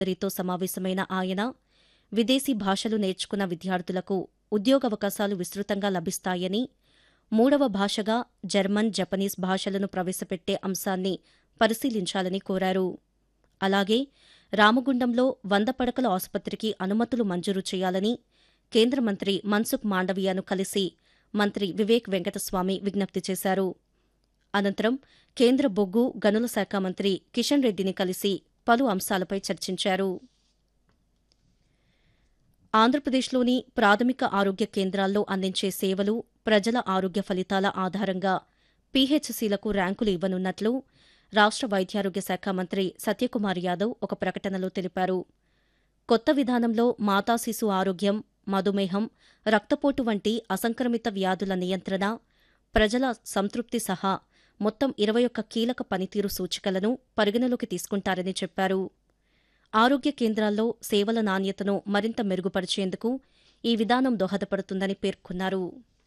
రీతో సమావేశమైన ఆయన విదేశీ భాషలు నేర్చుకున్న విద్యార్థులకు ఉద్యోగావకాశాలు విస్తృతంగా లభిస్తాయని మూడవ భాషగా జర్మన్ జపనీస్ భాషలను ప్రవేశపెట్టే అంశాన్ని పరిశీలించాలని కోరారు అలాగే రామగుండంలో వంద పడకల ఆసుపత్రికి అనుమతులు మంజూరు చేయాలని కేంద్ర మంత్రి మన్సుఖ్ మాండవీయను కలిసి మంత్రి వివేక్ వెంకటస్వామి విజ్ఞప్తి చేశారు అనంతరం కేంద్ర బొగ్గు గనుల శాఖ మంత్రి కిషన్ రెడ్డిని కలిసి పలు అంశాలపై చర్చించారు ఆంధ్రప్రదేశ్లోని ప్రాథమిక ఆరోగ్య కేంద్రాల్లో అందించే సేవలు ప్రజల ఆరోగ్య ఫలితాల ఆధారంగా పీహెచ్సీలకు ర్యాంకులు ఇవ్వనున్నట్లు రాష్ట వైద్యారోగ్య శాఖ మంత్రి సత్యకుమార్ యాదవ్ ఒక ప్రకటనలో తెలిపారు కొత్త విధానంలో మాతా శిశు ఆరోగ్యం మధుమేహం రక్తపోటు వంటి అసంక్రమిత వ్యాధుల నియంత్రణ ప్రజల సంతృప్తి సహా మొత్తం ఇరవై ఒక్క కీలక పనితీరు సూచికలను పరిగణలోకి తీసుకుంటారని చెప్పారు ఆరోగ్య కేంద్రాల్లో సేవల నాణ్యతను మరింత మెరుగుపరిచేందుకు ఈ విధానం దోహదపడుతుందని పేర్కొన్నారు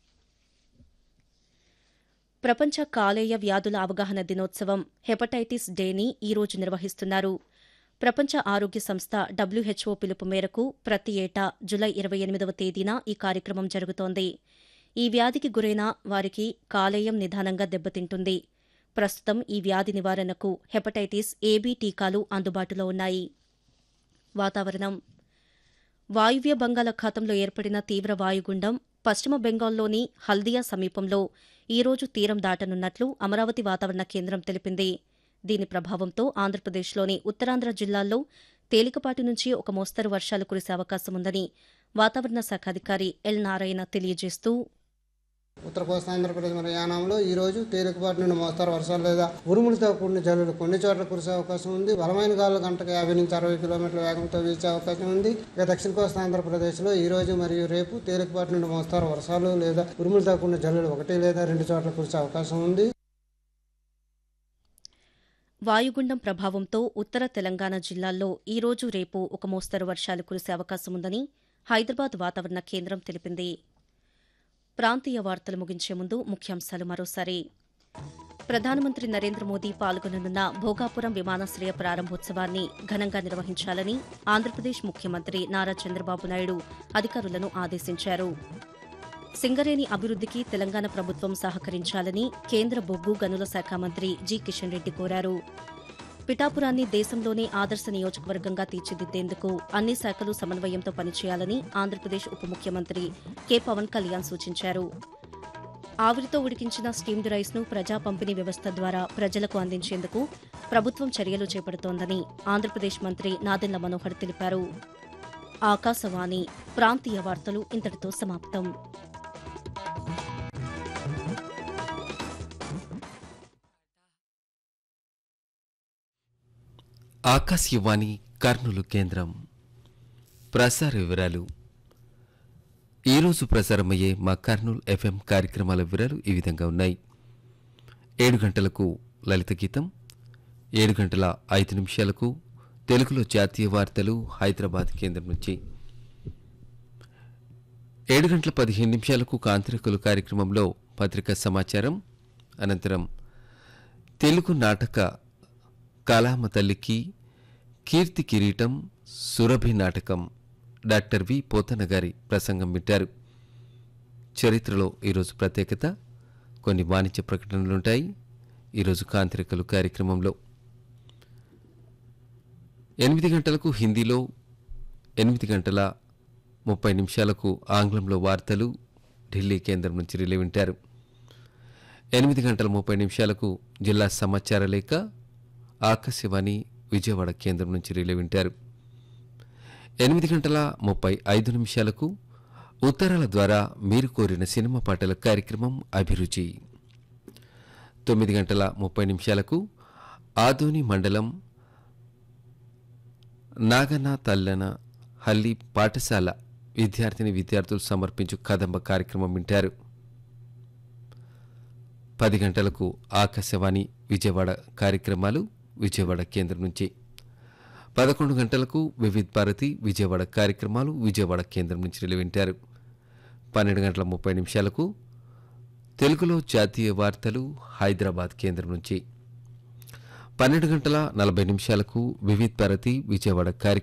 ప్రపంచ కాలేయ వ్యాధుల అవగాహన దినోత్సవం హెపటైటిస్ డేని ఈ రోజు నిర్వహిస్తున్నారు ప్రపంచ ఆరోగ్య సంస్థ డబ్ల్యూహెచ్ఓ పిలుపు మేరకు ప్రతి ఏటా జులై ఇరవై ఎనిమిదవ తేదీన ఈ కార్యక్రమం జరుగుతోంది ఈ వ్యాధికి గురైన వారికి కాలేయం నిదానంగా దెబ్బతింటుంది ప్రస్తుతం ఈ వ్యాధి నివారణకు హెపటైటిస్ ఏబీ టీకాలు అందుబాటులో ఉన్నాయి వాతావరణం వాయువ్య బంగాళాఖాతంలో ఏర్పడిన తీవ్ర వాయుగుండం పశ్చిమ బెంగాల్లోని హల్దియా సమీపంలో ఈ రోజు తీరం దాటనున్నట్లు అమరావతి వాతావరణ కేంద్రం తెలిపింది దీని ప్రభావంతో ఆంధ్రప్రదేశ్లోని ఉత్తరాంధ్ర జిల్లాల్లో తేలికపాటి నుంచి ఒక మోస్తరు వర్షాలు కురిసే అవకాశం ఉందని వాతావరణ శాఖ అధికారి ఎల్ నారాయణ తెలియజేస్తూ ఉత్తర కోస్తా ఆంధ్రప్రదేశ్ మరియు యానాంలో ఈ రోజు తేలికపాటి నుండి మోస్తారు వర్షాలు లేదా ఉరుములతో కూడిన జల్లులు కొన్ని చోట్ల కురిసే అవకాశం ఉంది బలమైన గాలు గంటకు యాభై నుంచి అరవై కిలోమీటర్ల వేగంతో వీచే అవకాశం ఉంది ఇక దక్షిణ కోస్తా ఆంధ్రప్రదేశ్లో ఈ రోజు మరియు రేపు తేలికపాటి నుండి మోస్తారు వర్షాలు లేదా ఉరుములతో కూడిన జల్లులు ఒకటి లేదా రెండు చోట్ల కురిసే అవకాశం ఉంది వాయుగుండం ప్రభావంతో ఉత్తర తెలంగాణ జిల్లాల్లో ఈ రోజు రేపు ఒక మోస్తరు వర్షాలు కురిసే అవకాశం ఉందని హైదరాబాద్ వాతావరణ కేంద్రం తెలిపింది ప్రాంతీయ వార్తలు ముగించే ముందు ముఖ్యాంశాలు మరోసారి ప్రధానమంత్రి నరేంద్ర మోదీ పాల్గొననున్న భోగాపురం విమానాశ్రయ ప్రారంభోత్సవాన్ని ఘనంగా నిర్వహించాలని ఆంధ్రప్రదేశ్ ముఖ్యమంత్రి నారా చంద్రబాబు నాయుడు అధికారులను ఆదేశించారు సింగరేణి అభివృద్దికి తెలంగాణ ప్రభుత్వం సహకరించాలని కేంద్ర బొగ్గు గనుల శాఖ మంత్రి జి కిషన్ రెడ్డి కోరారు పిఠాపురాన్ని దేశంలోనే ఆదర్శ నియోజకవర్గంగా తీర్చిదిద్దేందుకు అన్ని శాఖలు సమన్వయంతో పనిచేయాలని ఆంధ్రప్రదేశ్ ఉప ముఖ్యమంత్రి కె పవన్ కళ్యాణ్ సూచించారు ఆవిరితో ఉడికించిన స్టీమ్డ్ రైస్ ను ప్రజా పంపిణీ వ్యవస్థ ద్వారా ప్రజలకు అందించేందుకు ప్రభుత్వం చర్యలు చేపడుతోందని ఆంధ్రప్రదేశ్ మంత్రి నాదెండ్ల మనోహర్ తెలిపారు ఆకాశవాణి ప్రాంతీయ వార్తలు ఇంతటితో సమాప్తం ఆకాశవాణి కర్నూలు కేంద్రం ప్రసార వివరాలు ఈరోజు ప్రసారమయ్యే మా కర్నూలు ఎఫ్ఎం కార్యక్రమాల వివరాలు ఈ విధంగా ఉన్నాయి ఏడు గంటలకు లలిత గీతం ఏడు గంటల ఐదు నిమిషాలకు తెలుగులో జాతీయ వార్తలు హైదరాబాద్ కేంద్రం నుంచి ఏడు గంటల పదిహేను నిమిషాలకు కాంత్రికులు కార్యక్రమంలో పత్రికా సమాచారం అనంతరం తెలుగు నాటక కళామ తల్లికి కీర్తి కిరీటం సురభి నాటకం డాక్టర్ వి పోతన గారి ప్రసంగం వింటారు చరిత్రలో ఈరోజు ప్రత్యేకత కొన్ని వాణిజ్య ప్రకటనలుంటాయి ఈరోజు కాంత్రికలు కార్యక్రమంలో ఎనిమిది గంటలకు హిందీలో ఎనిమిది గంటల ముప్పై నిమిషాలకు ఆంగ్లంలో వార్తలు ఢిల్లీ కేంద్రం నుంచి రిలే వింటారు ఎనిమిది గంటల ముప్పై నిమిషాలకు జిల్లా సమాచార లేఖ ఆకాశవాణి విజయవాడ కేంద్రం నుంచి రిలే వింటారు ఎనిమిది గంటల ముప్పై ఐదు నిమిషాలకు ఉత్తరాల ద్వారా మీరు కోరిన సినిమా పాటల కార్యక్రమం అభిరుచి తొమ్మిది గంటల ముప్పై నిమిషాలకు ఆదోని మండలం నాగన తల్లన హల్లి పాఠశాల విద్యార్థిని విద్యార్థులు సమర్పించు కదంబ కార్యక్రమం వింటారు పది గంటలకు ఆకాశవాణి విజయవాడ కార్యక్రమాలు విజయవాడ కేంద్రం నుంచి పదకొండు గంటలకు వివిధ్ భారతి విజయవాడ కార్యక్రమాలు విజయవాడ కేంద్రం నుంచి వింటారు పన్నెండు గంటల ముప్పై నిమిషాలకు తెలుగులో జాతీయ వార్తలు హైదరాబాద్ కేంద్రం నుంచి పన్నెండు గంటల నలభై నిమిషాలకు వివిధ్ భారతి విజయవాడ కార్యక్రమం